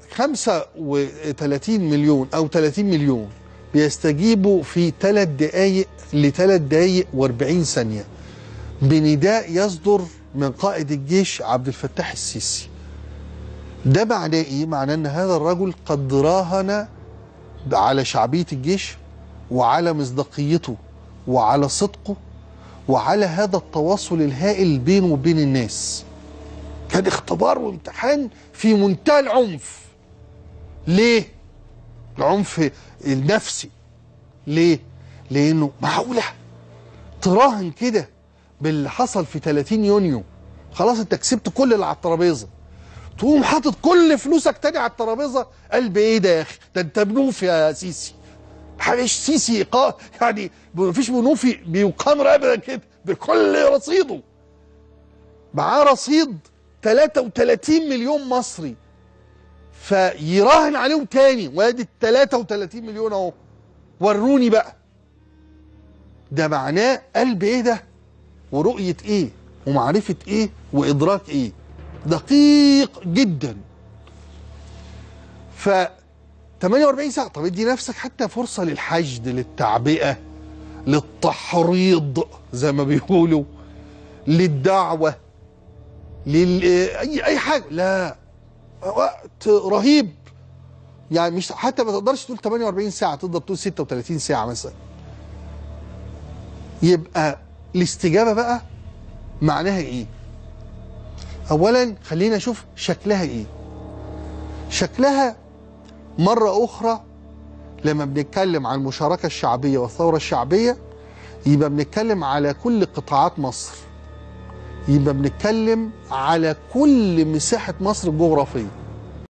35 مليون او 30 مليون بيستجيبوا في 3 دقائق لثلاث دقائق و40 ثانيه بنداء يصدر من قائد الجيش عبد الفتاح السيسي ده معناه ايه؟ معناه ان هذا الرجل قد راهن على شعبيه الجيش وعلى مصداقيته وعلى صدقه وعلى هذا التواصل الهائل بينه وبين الناس. كان اختبار وامتحان في منتهى العنف. ليه؟ العنف النفسي. ليه؟ لانه معقوله تراهن كده باللي حصل في 30 يونيو خلاص انت كسبت كل اللي على الترابيزه تقوم حاطط كل فلوسك تاني على الترابيزه قلب ايه ده يا اخي ده انت منوفي يا سيسي مش سيسي إيقا يعني مفيش منوفي بيقامر ابدا كده بكل رصيده معاه رصيد 33 مليون مصري فيراهن عليهم تاني وادي ال 33 مليون اهو وروني بقى ده معناه قلب ايه ده ورؤية ايه ومعرفة ايه وادراك ايه دقيق جدا ف 48 ساعة طب ادي نفسك حتى فرصة للحشد للتعبئة للتحريض زي ما بيقولوا للدعوة لل اي اي حاجة لا وقت رهيب يعني مش حتى ما تقدرش تقول 48 ساعة تقدر تقول 36 ساعة مثلا يبقى الاستجابة بقى معناها ايه اولا خلينا نشوف شكلها ايه شكلها مرة اخرى لما بنتكلم عن المشاركة الشعبية والثورة الشعبية يبقى بنتكلم على كل قطاعات مصر يبقى بنتكلم على كل مساحة مصر الجغرافية